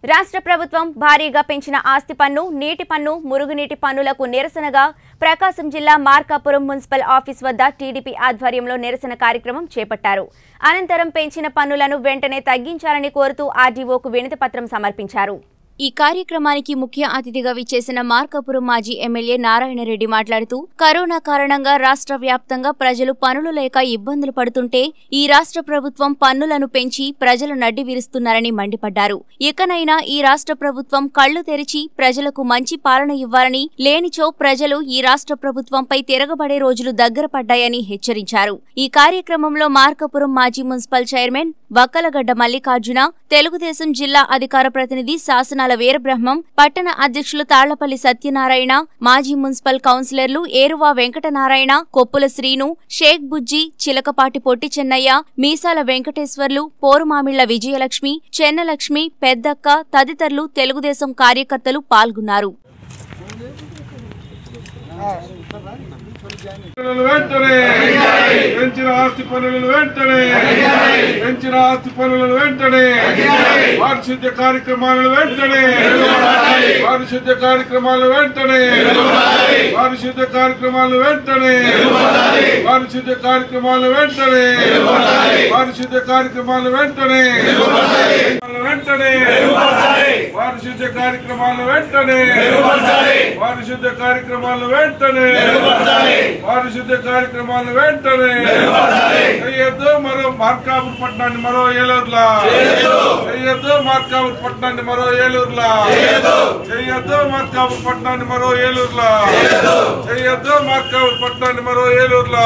రాష్ట్ర ప్రభుత్వం భారీగా పెంచిన ఆస్తి పన్ను నీటి పన్ను మురుగునీటి పన్నులకు నిరసనగా ప్రకాశం జిల్లా మార్కాపురం మున్సిపల్ ఆఫీస్ వద్ద టీడీపీ ఆధ్వర్యంలో నిరసన కార్యక్రమం చేపట్టారు అనంతరం పెంచిన పన్నులను వెంటనే తగ్గించాలని కోరుతూ ఆర్డీఓకు వినతి పత్రం సమర్పించారు ఈ కార్యక్రమానికి ముఖ్య అతిథిగా విచ్చేసిన మార్కాపురం మాజీ ఎమ్మెల్యే నారాయణరెడ్డి మాట్లాడుతూ కరోనా కారణంగా రాష్ట్ర వ్యాప్తంగా ప్రజలు పనులు లేక ఇబ్బందులు పడుతుంటే ఈ రాష్ట్ర ప్రభుత్వం పన్నులను పెంచి ప్రజలు నడ్డి విరుస్తున్నారని మండిపడ్డారు ఇకనైనా ఈ రాష్ట్ర ప్రభుత్వం కళ్లు తెరిచి ప్రజలకు మంచి పాలన ఇవ్వాలని లేనిచో ప్రజలు ఈ రాష్ట్ర ప్రభుత్వంపై తిరగబడే రోజులు దగ్గర పడ్డాయని హెచ్చరించారు ఈ కార్యక్రమంలో మార్కాపురం మాజీ మున్సిపల్ చైర్మన్ వక్కలగడ్డ మల్లికార్జున తెలుగుదేశం జిల్లా అధికార ప్రతినిధి శాసనాల వీరబ్రహ్మం పట్టణ అధ్యక్షులు తాళ్లపల్లి సత్యనారాయణ మాజీ మున్సిపల్ కౌన్సిలర్లు ఏరువా వెంకటనారాయణ కొప్పుల శ్రీను షేక్ బుజ్జి చిలకపాటి పొట్టి చెన్నయ్య మీసాల వెంకటేశ్వర్లు పోరుమామిళ్ల విజయలక్ష్మి చెన్నలక్ష్మి పెద్దక్క తదితరులు తెలుగుదేశం కార్యకర్తలు పాల్గొన్నారు పన్నులను వెంటనే పెంచిన ఆస్తి పన్నులను వెంటనే పెంచిన ఆస్తి పన్నులను వెంటనే పారిశుద్ధ్య కార్యక్రమాలను వెంటనే పారిశుద్ధ్య కార్యక్రమాలు వెంటనే పారిశుద్ధ్య కార్యక్రమాలు వెంటనే పారిశుద్ధ్య కార్యక్రమాలు వెంటనే పారిశుద్ధ్య కార్యక్రమాలు వెంటనే వెంటనే పారిశుద్ధ్య కార్యక్రమాలు వెంటనే పారిశుద్ధ్య కార్యక్రమాలు వెంటనే పారిశుద్ధ్య కార్యక్రమాలు వెంటనే చెయ్యొద్దు మరో మార్కాపురం పట్టణాన్ని మరో ఏలూరులా చెయ్యొద్దు మార్కాపురం పట్టణాన్ని మరో ఏలూరులా చెయ్యొద్దు మార్కాపురం పట్టణాన్ని మరో ఏలూరులా చెయ్యొద్దు మార్కాపురం పట్టణాన్ని మరో ఏలూరులా